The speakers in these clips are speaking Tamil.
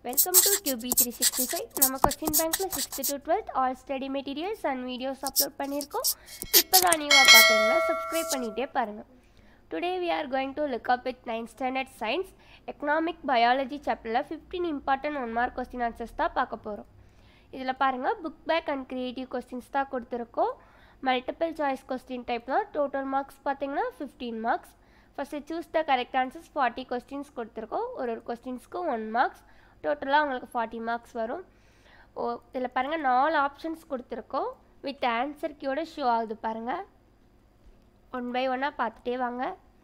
Welcome to QB three sixty five நம்ம கொஸ்டின் பேங்க்கில் sixth to twelfth all study materials and videos upload பண்ணியிருக்கோம் இப்போ தான் நியூவாக பார்க்குறீங்களா சப்ஸ்கிரைப் பண்ணிகிட்டே பாருங்கள் today we are going to look up with ninth standard science economic biology சாப்டரில் fifteen important one mark question answers தான் பார்க்க போகிறோம் இதில் பாருங்கள் book back and creative questions தான் கொடுத்துருக்கோம் மல்டிபிள் சாய்ஸ் கொஸ்டின் டைப் தான் டோட்டல் மார்க்ஸ் பார்த்தீங்கன்னா fifteen marks first choose the correct answers forty questions கொடுத்துருக்கோம் ஒரு ஒரு கொஸ்டின்ஸ்க்கு ஒன் மார்க்ஸ் டோட்டலாக உங்களுக்கு ஃபார்ட்டி மார்க்ஸ் வரும் ஓ இதில் பாருங்கள் நாலு ஆப்ஷன்ஸ் கொடுத்துருக்கோம் வித் ஆன்சர் கீயோட ஷோ ஆகுது பாருங்கள் ஒன் பை ஒன்னாக பார்த்துட்டே வாங்க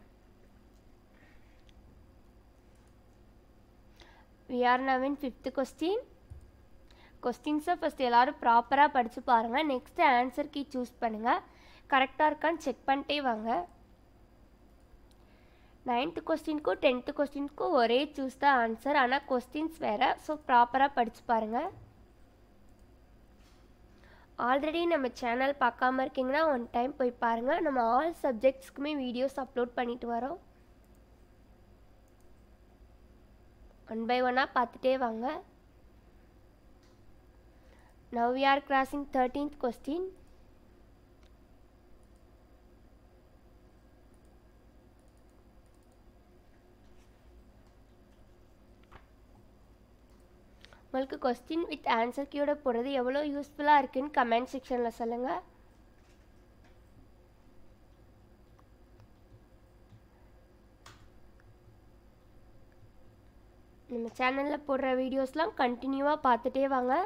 we are now fifth question கொஸ்டின்ஸை ஃபஸ்ட் எல்லோரும் ப்ராப்பராக படித்து பாருங்கள் நெக்ஸ்ட்டு ஆன்சர் கீ சூஸ் பண்ணுங்கள் கரெக்டாக இருக்கான்னு செக் பண்ணிட்டே வாங்க நைன்த்து கொஸ்டினுக்கும் டென்த்து கொஸ்டினுக்கும் ஒரே சூஸ் தான் ஆன்சர் ஆனால் கொஸ்டின்ஸ் வேறு ஸோ ப்ராப்பராக படித்து பாருங்கள் ஆல்ரெடி நம்ம சேனல் பார்க்காம இருக்கீங்கன்னா ஒன் டைம் போய் பாருங்கள் நம்ம ஆல் சப்ஜெக்ட்ஸ்க்குமே வீடியோஸ் அப்லோட் பண்ணிட்டு வரோம் ஒன் பை ஒன்னாக பார்த்துட்டே வாங்க now we are crossing thirteenth question உங்களுக்கு கொஸ்டின் வித் ஆன்சர் கீயோட போடுறது எவ்வளோ யூஸ்ஃபுல்லாக இருக்குன்னு கமெண்ட் செக்ஷனில் சொல்லுங்கள் நம்ம சேனலில் போடுற வீடியோஸ்லாம் கண்டினியூவாக பார்த்துட்டே வாங்க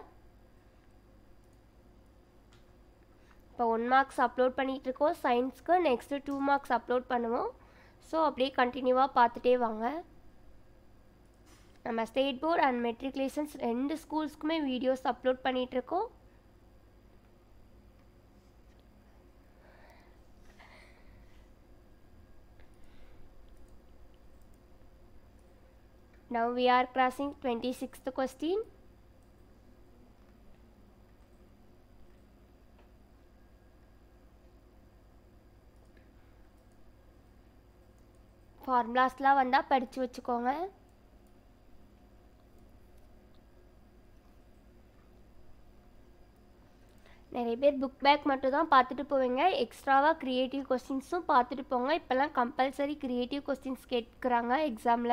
இப்போ ஒன் மார்க்ஸ் அப்லோட் பண்ணிகிட்ருக்கோம் சயின்ஸ்க்கு நெக்ஸ்ட்டு டூ மார்க்ஸ் அப்லோட் பண்ணுவோம் ஸோ அப்படியே கண்டினியூவாக பார்த்துட்டே வாங்க நம்ம ஸ்டேட் போர்ட் அண்ட் மெட்ரிகுலேஷன்ஸ் ரெண்டு ஸ்கூல்ஸ்க்குமே வீடியோஸ் அப்லோட் பண்ணிகிட்ருக்கோம் Now we are crossing 26th question. ஃபார்முலாஸ்லாம் வந்தால் படித்து வச்சுக்கோங்க நிறைய பேர் புக் பேக் மட்டும் தான் பார்த்துட்டு போவீங்க எக்ஸ்ட்ராவாக க்ரியேட்டிவ் கொஸ்டின்ஸும் பார்த்துட்டு போங்க இப்போல்லாம் கம்பல்சரி க்ரியேட்டிவ் கொஸ்டின்ஸ் கேட்குறாங்க எக்ஸாமில்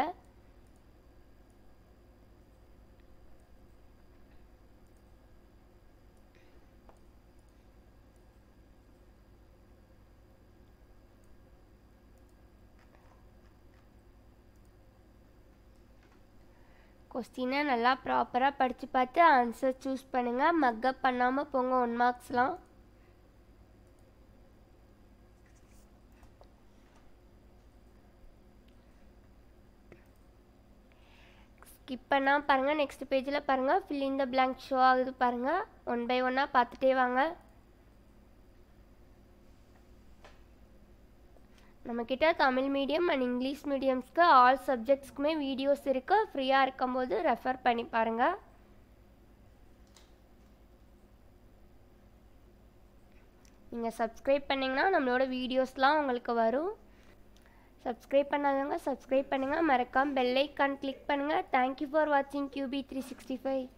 கொஸ்டினை நல்லா ப்ராப்பராக படித்து பார்த்து ஆன்சர் சூஸ் பண்ணுங்கள் மக்கப் பண்ணாமல் போங்க ஒன் மார்க்ஸ்லாம் ஸ்கிப் பண்ணால் பாருங்கள் நெக்ஸ்ட் பேஜில் பாருங்கள் fill in the blank show ஆகுது பாருங்கள் ஒன் பை ஒன்னாக பார்த்துட்டே வாங்க நம்மக்கிட்ட தமிழ் மீடியம் அண்ட் இங்கிலீஷ் மீடியம்ஸ்க்கு ஆல் சப்ஜெக்ட்ஸ்க்குமே வீடியோஸ் இருக்குது ஃப்ரீயாக இருக்கும்போது ரெஃபர் பண்ணி பாருங்கள் நீங்கள் சப்ஸ்கிரைப் பண்ணிங்கன்னா நம்மளோட வீடியோஸ்லாம் உங்களுக்கு வரும் சப்ஸ்கிரைப் பண்ணாதவங்க சப்ஸ்கிரைப் பண்ணுங்கள் மறக்காமல் பெல் ஐக்கான் கிளிக் பண்ணுங்கள் தேங்க்யூ ஃபார் வாட்சிங் கியூபி த்ரீ சிக்ஸ்டி ஃபைவ்